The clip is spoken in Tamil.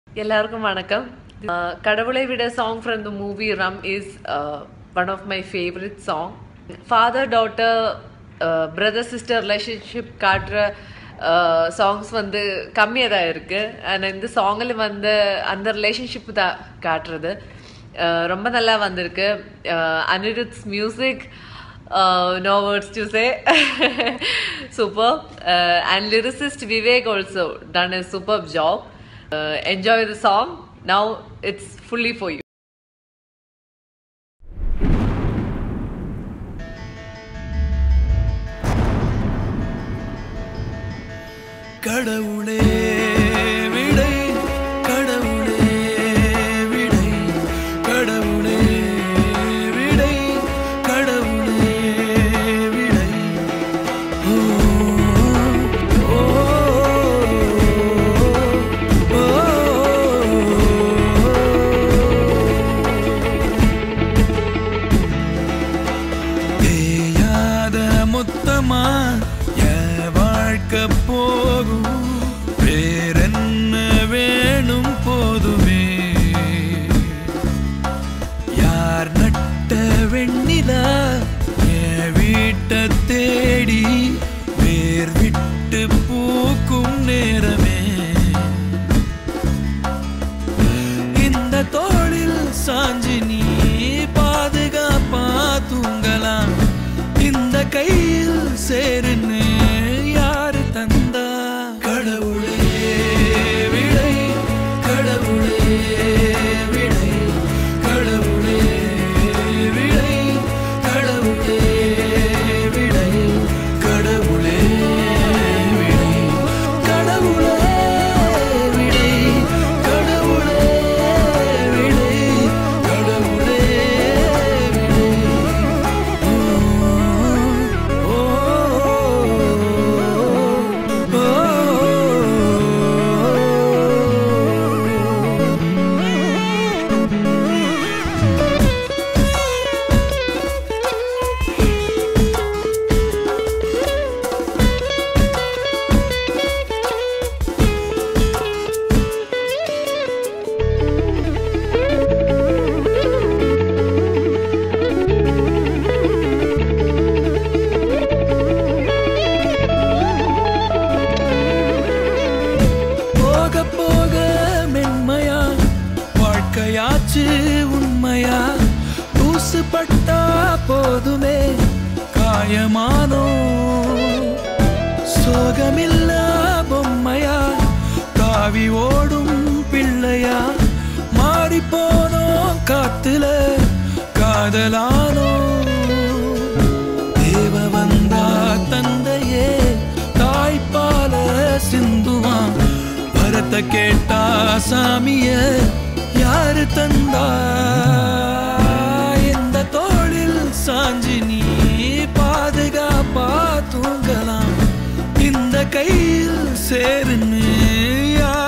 எல்லாருக்கும் வணக்கம் Uh, கடவுளை விட song from the movie Rum is one of my favourite song father daughter brother sister relationship காட்டுற சாங்ஸ் வந்து கம்மியாக தான் இருக்குது அண்ட் இந்த சாங்கில் வந்து அந்த ரிலேஷன்ஷிப் தான் காட்டுறது Uh, ரொம்ப நல்லா வந்திருக்கு Anirudh's music no words to say super and lyricist Vivek also done a superb job uh, enjoy the song now it's fully for you கடவுளே விடை கடவுளே விடை கடவுளே விடை கடவுளே விடை ஓ ஓ தேயாத முத்தமா என் வாழ்க்கை போகும் வேறென்ன வேணும் போதுமே யார் நட்ட வெண்ணிலா என் வீட்டை தேடி வேர் விட்டு பூக்கும் நேரமே இந்த தோளில் சாஞ்சி நீ பாதுகாப்பா தூங்கலாம் இந்த கையில் சேருன்னு யாரு தந்தா கடவுளே விடை கடவுளே விடை கடவுளே விடை கடவுளே விடை கடவுளே விடை கடவுளே விடை கடவுளே விடை கடவுளே விடை ஓ போக போக மென்மையா வாழ்க்கையாச்சு உண்மையா தூசு பட்டா போதுமே காயமானோ சோகமில்லா பொம்மையா காவி ஓடும் பிள்ளையா மாறி போனோம் காத்துல காதலானோ தேவ வந்தா தந்தையே தாய்ப்பால சிந்துவான் வரத்தை கேட்டா சாமிய யாரு தந்தா இந்த தோளில் சாஞ்சி நீ பாதுகாப்பா தூங்கலாம் இந்த கையில் சேருன்னு யார்